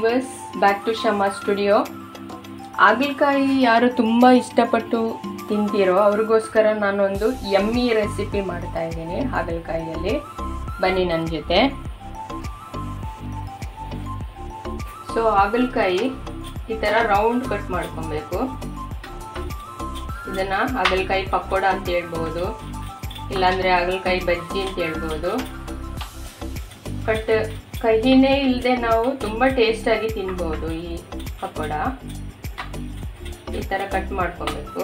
viewers back to Shamma studio ಹಾಗಲಕಾಯಿ ಯಾರು ತುಂಬ ಇಷ್ಟಪಟ್ಟು ತಿಂತೀರೋ ಅವ್ರಿಗೋಸ್ಕರ ನಾನೊಂದು ಎಮ್ಮಿ ರೆಸಿಪಿ ಮಾಡ್ತಾ ಇದ್ದೀನಿ ಹಾಗಲಕಾಯಿಯಲ್ಲಿ ಬನ್ನಿ ನನ್ನ ಜೊತೆ ಸೊ ಹಾಗಲಕಾಯಿ ಈ ಥರ ರೌಂಡ್ ಕಟ್ ಮಾಡ್ಕೊಬೇಕು ಇದನ್ನು ಹಾಗಲಕಾಯಿ ಪಕೋಡ ಅಂತ ಹೇಳ್ಬೋದು ಇಲ್ಲಾಂದರೆ ಹಾಗಲಕಾಯಿ ಬಜ್ಜಿ ಅಂತ ಹೇಳ್ಬೋದು ಬಟ್ ಕಹಿನೇ ಇಲ್ಲದೆ ನಾವು ತುಂಬ ಟೇಸ್ಟಾಗಿ ತಿನ್ಬೋದು ಈ ಪಕೋಡ ಈ ಥರ ಕಟ್ ಮಾಡ್ಕೊಬೇಕು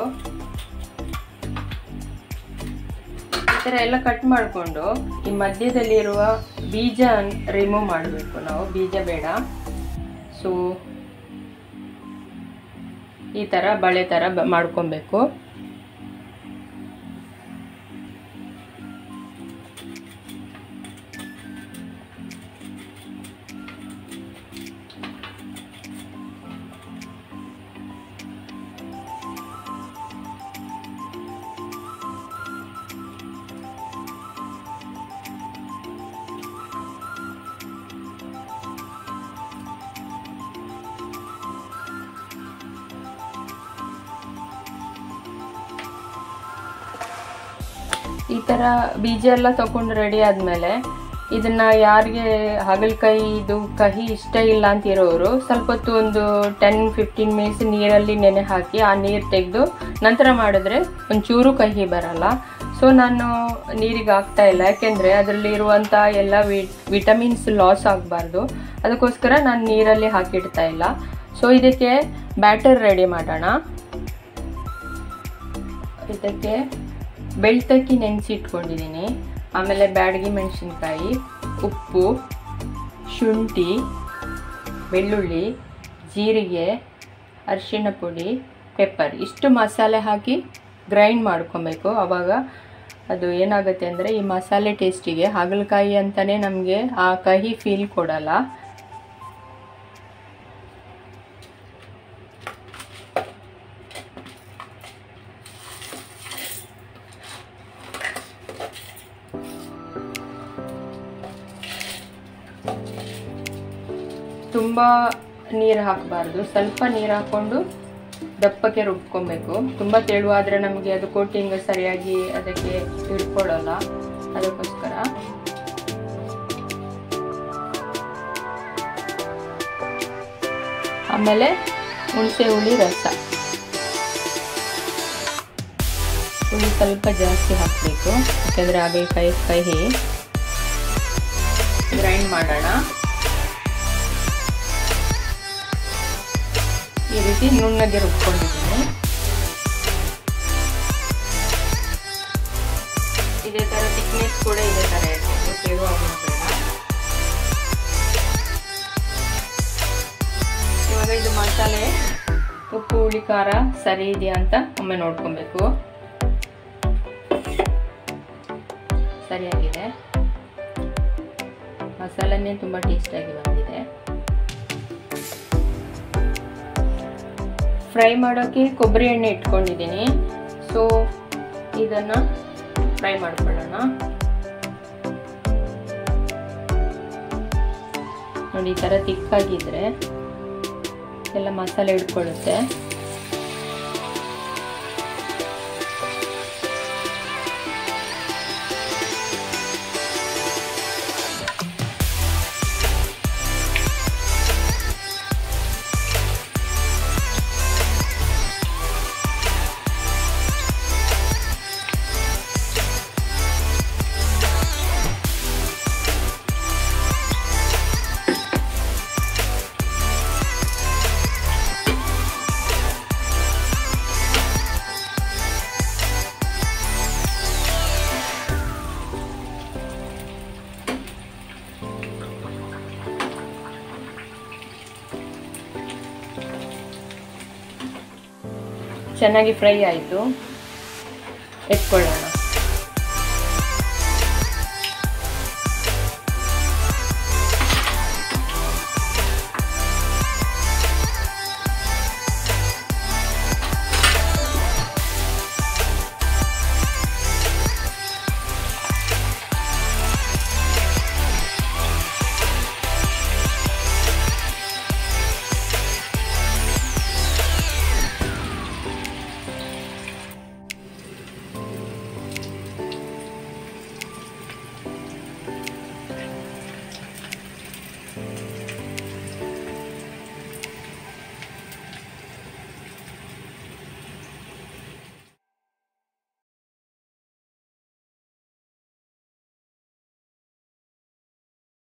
ಈ ಥರ ಎಲ್ಲ ಕಟ್ ಮಾಡಿಕೊಂಡು ಈ ಮಧ್ಯದಲ್ಲಿರುವ ಬೀಜ ರಿಮೂವ್ ಮಾಡಬೇಕು ನಾವು ಬೀಜ ಬೇಡ ಸೊ ಈ ಥರ ಬಳೆ ಥರ ಬ ಮಾಡ್ಕೊಬೇಕು ಈ ಥರ ಬೀಜ ಎಲ್ಲ ತಗೊಂಡು ರೆಡಿ ಆದಮೇಲೆ ಇದನ್ನು ಯಾರಿಗೆ ಹಾಗಲಕಾಯಿ ಇದು ಕಹಿ ಇಷ್ಟ ಇಲ್ಲ ಅಂತಿರೋರು ಸ್ವಲ್ಪ ಹೊತ್ತು ಒಂದು ಟೆನ್ ಫಿಫ್ಟೀನ್ ಮಿನಿಟ್ಸ್ ನೀರಲ್ಲಿ ನೆನೆ ಹಾಕಿ ಆ ನೀರು ತೆಗೆದು ನಂತರ ಮಾಡಿದ್ರೆ ಒಂಚೂರು ಕಹಿ ಬರಲ್ಲ ಸೊ ನಾನು ನೀರಿಗೆ ಹಾಕ್ತಾ ಇಲ್ಲ ಯಾಕೆಂದರೆ ಅದರಲ್ಲಿ ಇರುವಂಥ ಎಲ್ಲ ವಿಟಮಿನ್ಸ್ ಲಾಸ್ ಆಗಬಾರ್ದು ಅದಕ್ಕೋಸ್ಕರ ನಾನು ನೀರಲ್ಲಿ ಹಾಕಿಡ್ತಾ ಇಲ್ಲ ಸೊ ಇದಕ್ಕೆ ಬ್ಯಾಟರ್ ರೆಡಿ ಮಾಡೋಣ ಇದಕ್ಕೆ ಬೆಳ್ತಕ್ಕಿ ನೆನೆಸಿ ಇಟ್ಕೊಂಡಿದ್ದೀನಿ ಆಮೇಲೆ ಬ್ಯಾಡಗಿ ಮೆಣಸಿನ್ಕಾಯಿ ಉಪ್ಪು ಶುಂಠಿ ಬೆಳ್ಳುಳ್ಳಿ ಜೀರಿಗೆ ಅರಿಶಿಣ ಪುಡಿ ಪೆಪ್ಪರ್ ಇಷ್ಟು ಮಸಾಲೆ ಹಾಕಿ ಗ್ರೈಂಡ್ ಮಾಡ್ಕೊಬೇಕು ಆವಾಗ ಅದು ಏನಾಗುತ್ತೆ ಅಂದರೆ ಈ ಮಸಾಲೆ ಟೇಸ್ಟಿಗೆ ಹಾಗಲಕಾಯಿ ಅಂತಲೇ ನಮಗೆ ಆ ಕಹಿ ಫೀಲ್ ಕೊಡಲ್ಲ ತುಂಬ ನೀರು ಹಾಕಬಾರ್ದು ಸ್ವಲ್ಪ ನೀರು ಹಾಕ್ಕೊಂಡು ದಪ್ಪಕ್ಕೆ ರುಬ್ಕೊಬೇಕು ತುಂಬ ತೆಳುವಾದರೆ ನಮಗೆ ಅದು ಕೋಟಿಂಗ್ ಸರಿಯಾಗಿ ಅದಕ್ಕೆ ಹಿಡ್ಕೊಳ್ಳಲ್ಲ ಅದಕ್ಕೋಸ್ಕರ ಆಮೇಲೆ ಹುಣಸೆ ಹುಳಿ ರಸ ಹುಳಿ ಸ್ವಲ್ಪ ಜಾಸ್ತಿ ಹಾಕಬೇಕು ಯಾಕಂದರೆ ಹಾಗಲಕಾಯಿ ಕಹಿ ಗ್ರೈಂಡ್ ಮಾಡೋಣ ಈ ರೀತಿ ನುಣ್ಣಗೆ ರುಬ್ಕೊಂಡಿದ್ದೀನಿ ಇದೇ ಥರ ಥಿಕ್ನೆಸ್ ಕೂಡ ಇದೇ ಥರ ಇರಬೇಕು ತೆಳು ಆಗೋದಿಲ್ಲ ಇವಾಗ ಇದು ಮಸಾಲೆ ಉಪ್ಪು ಹುಳಿ ಖಾರ ಸರಿ ಇದೆಯಾ ಅಂತ ಒಮ್ಮೆ ನೋಡ್ಕೊಬೇಕು ಸರಿಯಾಗಿದೆ ಮಸಾಲನೇ ತುಂಬ ಟೇಸ್ಟಾಗಿ ಬಂದಿದೆ ಫ್ರೈ ಮಾಡೋಕ್ಕೆ ಕೊಬ್ಬರಿ ಎಣ್ಣೆ ಇಟ್ಕೊಂಡಿದ್ದೀನಿ ಸೊ ಇದನ್ನು ಫ್ರೈ ಮಾಡ್ಕೊಳ್ಳೋಣ ನೋಡಿ ಈ ಥರ ತಿಕ್ಕಾಗಿದ್ರೆ ಎಲ್ಲ ಮಸಾಲೆ ಹಿಡ್ಕೊಳ್ಳುತ್ತೆ ಚೆನ್ನಾಗಿ ಫ್ರೈ ಆಯಿತು ಎತ್ಕೊಳ್ಳೋಣ